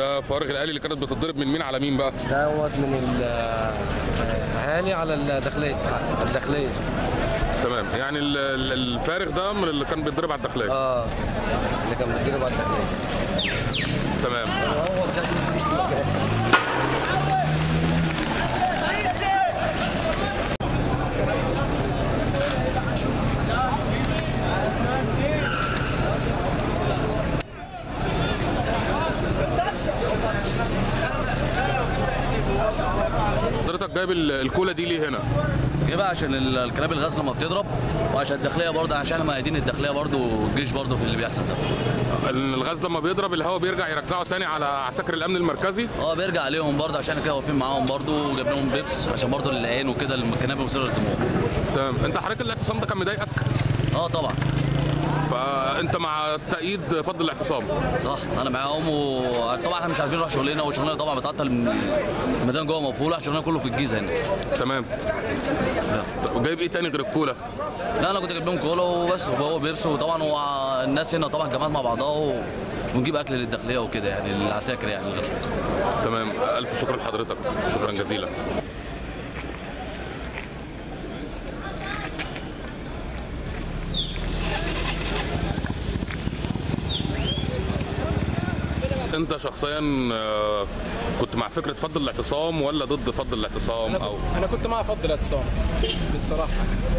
ده فوارغ الالي اللي كانت بتتضرب من مين على مين بقى دوت من الاهالي على الداخليه الداخليه تمام يعني ال- ال- الفارغ ده من اللي كان بيتضرب على الداخليه اه اللي كان بيجيله بعد الداخليه تمام هو كان حضرتك جايب ال- الكولا دي ليه هنا ايه بقى عشان ال- الكلاب الغاز لما بتضرب وعشان الداخليه برضه عشان احنا مؤيدين الداخليه برضه والجيش برضه في اللي بيحصل ده ال- الغاز لما بيضرب الهواء بيرجع يرجعه تاني على عساكر الامن المركزي اه بيرجع عليهم برضه عشان كده واقفين معاهم برضه وجايب لهم بيبس عشان برضه العين وكده الكنابه مثيره للدموع تمام انت حضرتك الاعتصام ده كان مضايقك اه طبعا فانت مع تأييد فضل الاعتصام صح انا معاهم وطبعا احنا مش عارفين نروح شغلنا وشغلنا طبعا بتعطل من الميدان جوه مقفول واحنا شغلنا كله في الجيزه هنا تمام وجايب ايه تاني غير الكولا لا انا كنت جايب لهم كولا وبس وهو بيبس وطبعا هو الناس هنا طبعا جماعات مع بعضها و- ونجيب اكل للداخليه وكده يعني للعساكر يعني غير تمام الف شكر لحضرتك شكرا جزيلا انت شخصيا آه، كنت مع فكره فضل الاعتصام ولا ضد فضل الاعتصام او انا كنت مع فضل الاعتصام بالصراحه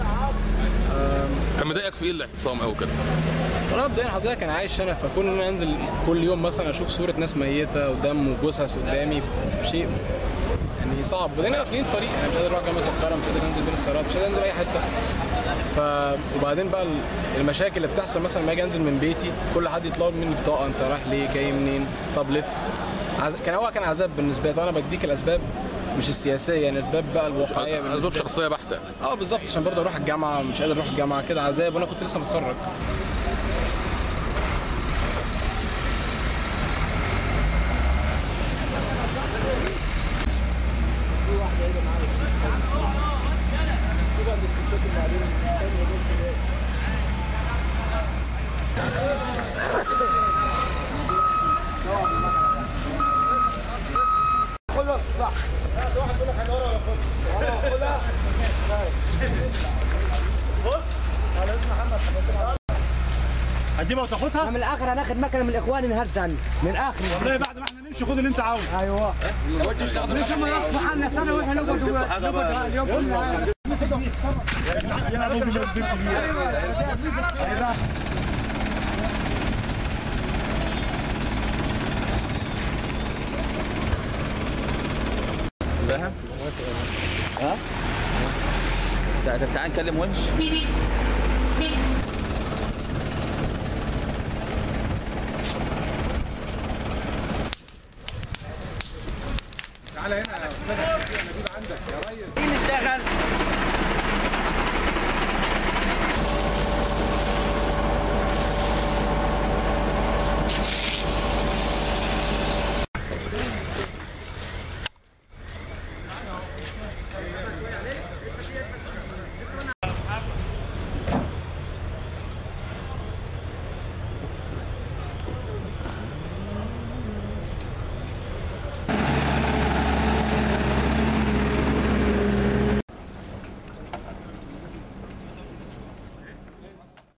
كان مضايقك في ايه الاعتصام او كده انا مبدئيا حضرتك انا عايش هنا فكون ان انا انزل كل يوم مثلا اشوف صوره ناس ميته ودم وجثث قدامي شيء يعني صعب وبعدين قافلين الطريق انا مش قادر اروح جامعه القاهره مش قادر انزل بين السيارات مش قادر انزل اي حته ف وبعدين بقى المشاكل اللي بتحصل مثلا لما اجي انزل من بيتي كل حد يطلب مني بطاقه انت رايح ليه جاي منين طب لف عز... كان هو كان عذاب بالنسبه لي طبعا انا بديك الاسباب مش السياسيه يعني اسباب بقى الواقعيه اسباب بالنسبة لي. شخصيه بحته اه بالظبط عشان برضه اروح الجامعه مش قادر اروح الجامعه كده عذاب وانا كنت لسه متخرج هتجيبها وتاخدها؟ من الاخر هناخد مكنه من الاخوان النهارده من الاخر والله بعد ما احنا نمشي خد اللي انت عاوزه ايوه ثم يصبح عنا سنه واحنا نقعد نقعد اليوم كله تعال نكلم ونش تعالى هنا يا استاذ عندك يا ريس